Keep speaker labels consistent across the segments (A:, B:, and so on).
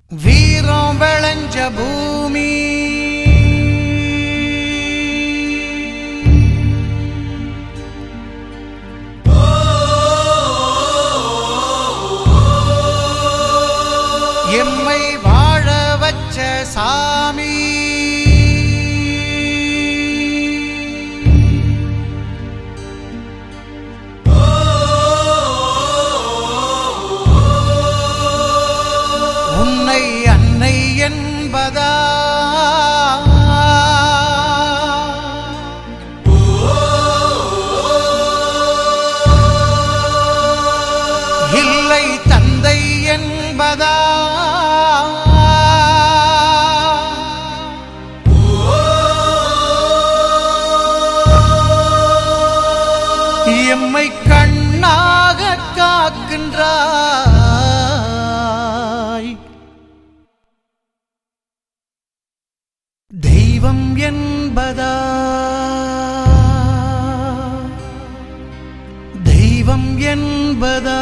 A: வீரம் விளைஞ்ச பூமி எம்மை வாழ வச்ச சாமி உன்னை அன்னை என்பதா இல்லை தந்தை என்பதா எம்மை கண்ணாக காக்கின்றாய் தெய்வம் என்பதா தெய்வம் என்பதா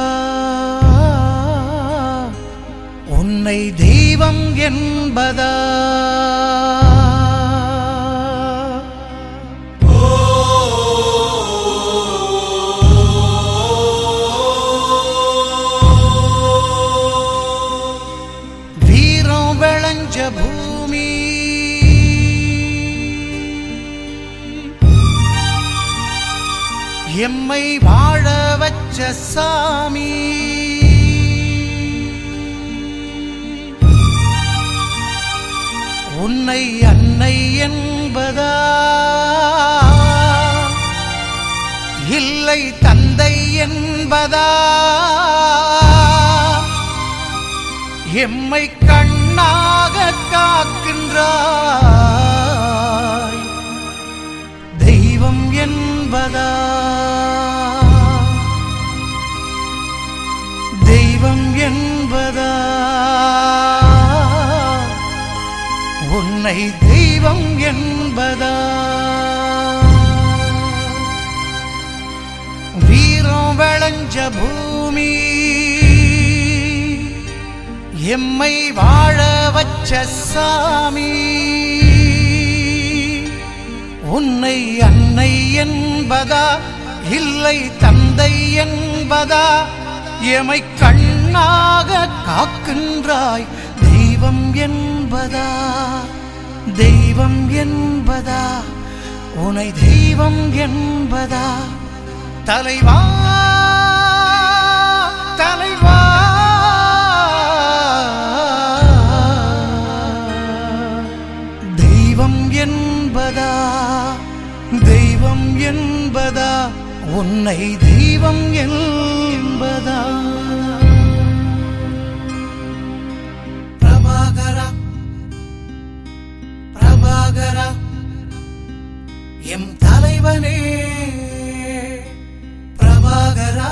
A: உன்னை தெய்வம் என்பதா வீரம் விளைஞ்ச பூமி எம்மை வாழ வச்ச சாமி உன்னை அன்னை என்பதா இல்லை தந்தை என்பதா எம்மை கண்ணாக காக்கின்றாய் தெய்வம் என்பதா தெய்வம் என்பதா உன்னை தெய்வம் என்பதா வீரம் விளைஞ்ச பூமி எம்மை வாழ வச்ச சாமி உன்னை அன்னை என்பதா இல்லை தந்தை என்பதா எமை கண்ணாக காக்கின்றாய் தெய்வம் என்பதா தெய்வம் என்பதா உனை தெய்வம் என்பதா தலைவா தலைவா தெய்வம் என்பதா தெய்வம் என்பதா உன்னை தெய்வம் என்பதா பிரபாகரா பிரபாகரா எம் தலைவனே பிரபாகரா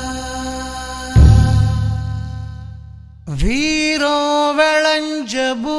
A: வீரம் விளைஞ்ச பூ